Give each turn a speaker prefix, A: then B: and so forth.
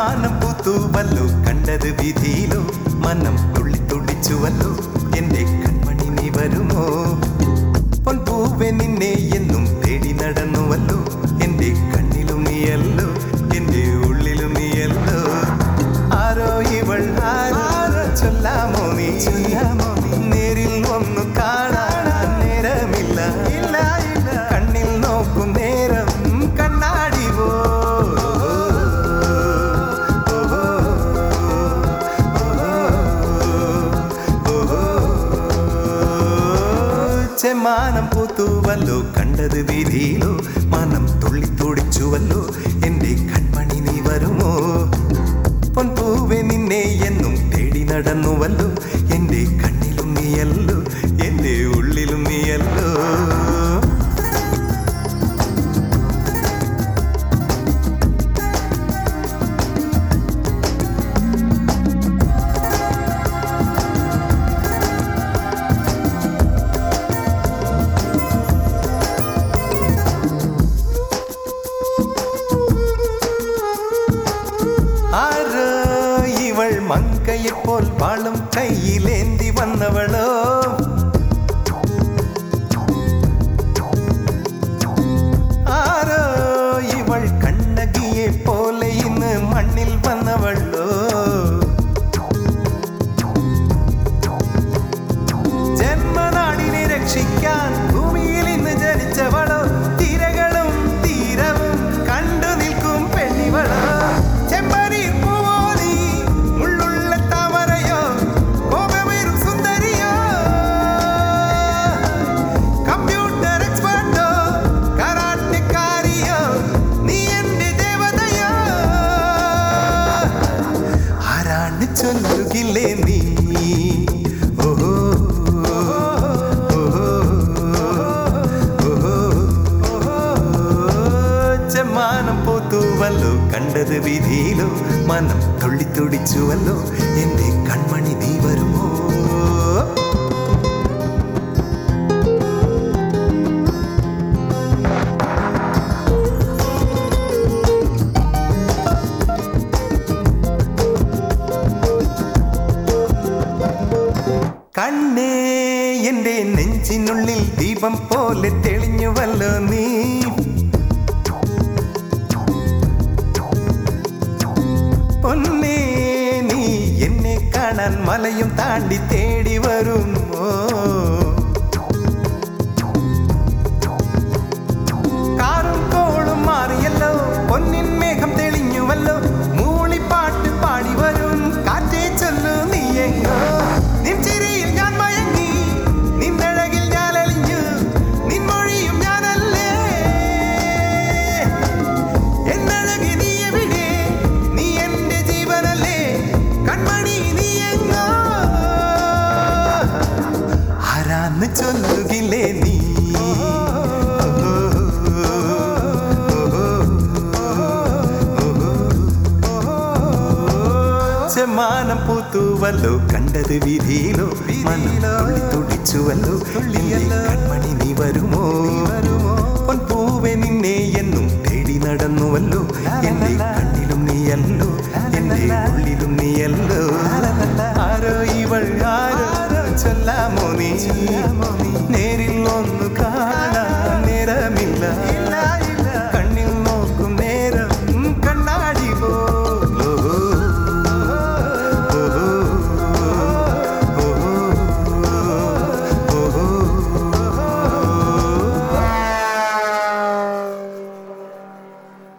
A: ചെമ്മാനം പൂത്തുവല്ലോ കണ്ടത് വിധിയിലോ മനം തുള്ളി തുടിച്ചുവല്ലോ എന്റെ കൺമണി നീ വരുമോ പൊൻപൂവെ നിന്നെ എന്നും തേടി നടന്നുവല്ലോ എന്റെ കണ്ണിലും നീയല്ലോ എന്റെ ഉള്ളിലും നീയല്ലോ ആരോ ഇവൾ ആരോ ചൊല്ലാമോ നീ ചൊല്ലാമോ നീ നേരിൽ ഒന്ന് കാണാൻ നേരമില്ല ഇല്ല ഇല്ല കണ്ണിൽ നോക്കും നേരം കണ്ണാടി പോ ചെമ്മാനം പൂത്തുവല്ലോ കണ്ടത് വീതിയിലോ മനം തുള്ളി തുടിച്ചുവല്ലോ എന്റെ കൺമണി നീ വരുമോ പൊൻപൂവെ നിന്നെ എന്നും തേടി നടന്നുവല്ലോ എന്റെ കണ്ണിലും നീയല്ലോ എന്റെ ഉള്ളിലും നീയല്ലോ ആരോ ഇവൾ മങ്കയെ പോൽ വാളും കയ്യിലേന്തി വന്നവളോ ആരോ ഇവൾ കണ്ണകിയെ പോലെ ഇന്ന് മണ്ണിൽ വന്നവളോ ജന്മനാടിനെ രക്ഷിക്കാൻ ഭൂമിയിൽ ഇന്ന് ജനിച്ചവളോ തിരകളും തീരവും കണ്ടു നിൽക്കും പെണ്ണിവളോ ചെമ്പരി പൂവോലി മുള്ളുള്ള താമരയോ കോപമേറും സുന്ദരിയോ കമ്പ്യൂട്ടർ എക്സ്പെർട്ടോ കരാട്ടക്കാരിയോ നീ എന്റെ ദേവതയോ ആരാണ് ചൊല്ലുകില്ലേ നീ ഓഹോ ചെമ്മാനം പോത്തുവല്ലോ കണ്ടത് വിധിയിലോ മനം തുള്ളി തുടിച്ചുവല്ലോ എന്റെ കൺമണി നീ വരുമോ കണ്ണേ എന്റെ നെഞ്ചിനുള്ളിൽ ദീപം പോലെ തെളിഞ്ഞുവല്ലോ നീ പൊന്നേ നീ എന്നെ കാണാൻ മലയും താണ്ടി തേടി വരുമോ കാറും കോളും മാറിയല്ലോ പൊന്നിൻ മേഘം തെളിഞ്ഞുവല്ലോ മൂളിപ്പാട്ട് പാടി വരും കാറ്റേ ചൊല്ലു നീ എങ്ങോ നിൻ ചിരിയിൽ ഞാൻ മയങ്ങി നിന്നഴകിൽ ഞാൻ അലിഞ്ഞു നിൻ മൊഴിയും ഞാനല്ലേ എന്നഴകി നീ എവിടെ നീ എന്റെ ജീവനല്ലേ കൺമണി നീ എങ്ങോ ആരാന്ന് ചൊല്ലുകില്ലേ നീ ചെമ്മാനം പൂത്തുവല്ലോ കണ്ടത് വിധിയിലോ മനം തുള്ളി തുടിച്ചുവല്ലോ എന്റെ കൺമണി നീ വരുമോ പൊൻപൂവെ നിന്നെ എന്നും തേടി നടന്നുവല്ലോ എന്റെ കണ്ണിലും നീയല്ലോ എന്റെ ഉള്ളിലും നീയല്ലോ ആരോ ഇവൾ ആരോ ചൊല്ലാമോ നീ